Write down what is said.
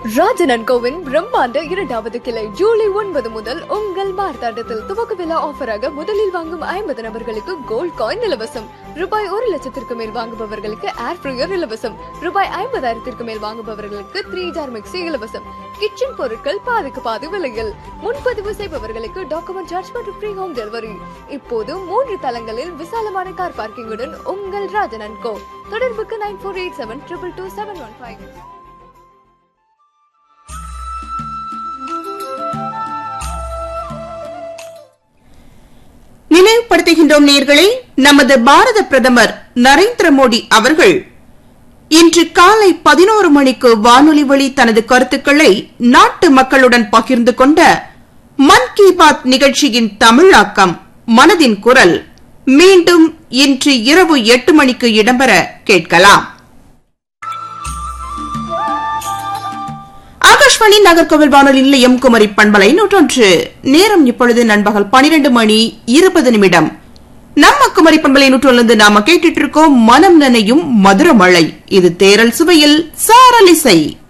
ராஜனன் CoWIN பிரம்மாண்ட இரண்டாவது கிளை ஜூலை ஒன்பது முதல் உங்கள் மார்த்தாண்டத்தில் துவக்க விழா ஆஃபராக முதலில் வாங்கும் ஐம்பது நபர்களுக்கு கோல்ட் காயின் இலவசம் ரூபாய் ஒரு லட்சத்திற்கு மேல் வாங்குபவர்களுக்கு ஏர் ஃப்ரையர் இலவசம் ரூபாய் ஐம்பதாயிரத்திற்கு மேல் வாங்குபவர்களுக்கு த்ரீ ஜார் மிக்சி இலவசம் கிச்சன் பொருட்கள் பாதிக்கு பாதி விலையில் முன்பதிவு செய்பவர்களுக்கு டாக்குமெண்ட் சார்ஜ் மற்றும் ஃப்ரீ ஹோம் டெலிவரி இப்போது மூன்று தளங்களில் விசாலமான கார் பார்க்கிங்குடன் உங்கள் ராஜனன் கோ தொடர்புக்கு nine four eight seven triple two seven one five நினைவுபடுத்துகின்றோம் நேர்களே நமது பாரத பிரதமர் நரேந்திர மோடி அவர்கள் இன்று காலை பதினோரு மணிக்கு வானொலி வழி தனது கருத்துக்களை நாட்டு மக்களுடன் பகிர்ந்து கொண்ட மன் கி பாத் நிகழ்ச்சியின் தமிழாக்கம் மனதின் குரல் மீண்டும் இன்று இரவு எட்டு மணிக்கு இடம்பெற கேட்கலாம் ஆகாஷ்வாணி நகர்கோவில் வானொலி நிலையம் குமரி பண்பலை நூற்றொன்று நேரம் இப்பொழுது நண்பகல் பனிரெண்டு மணி இருபது நிமிடம் நம்ம குமரி பண்பலை நூற்றிலிருந்து நாம கேட்டுட்டு இருக்கோம் மனம் நனையும் மதுர மழை இது தேரல் சுவையில் சாரலிசை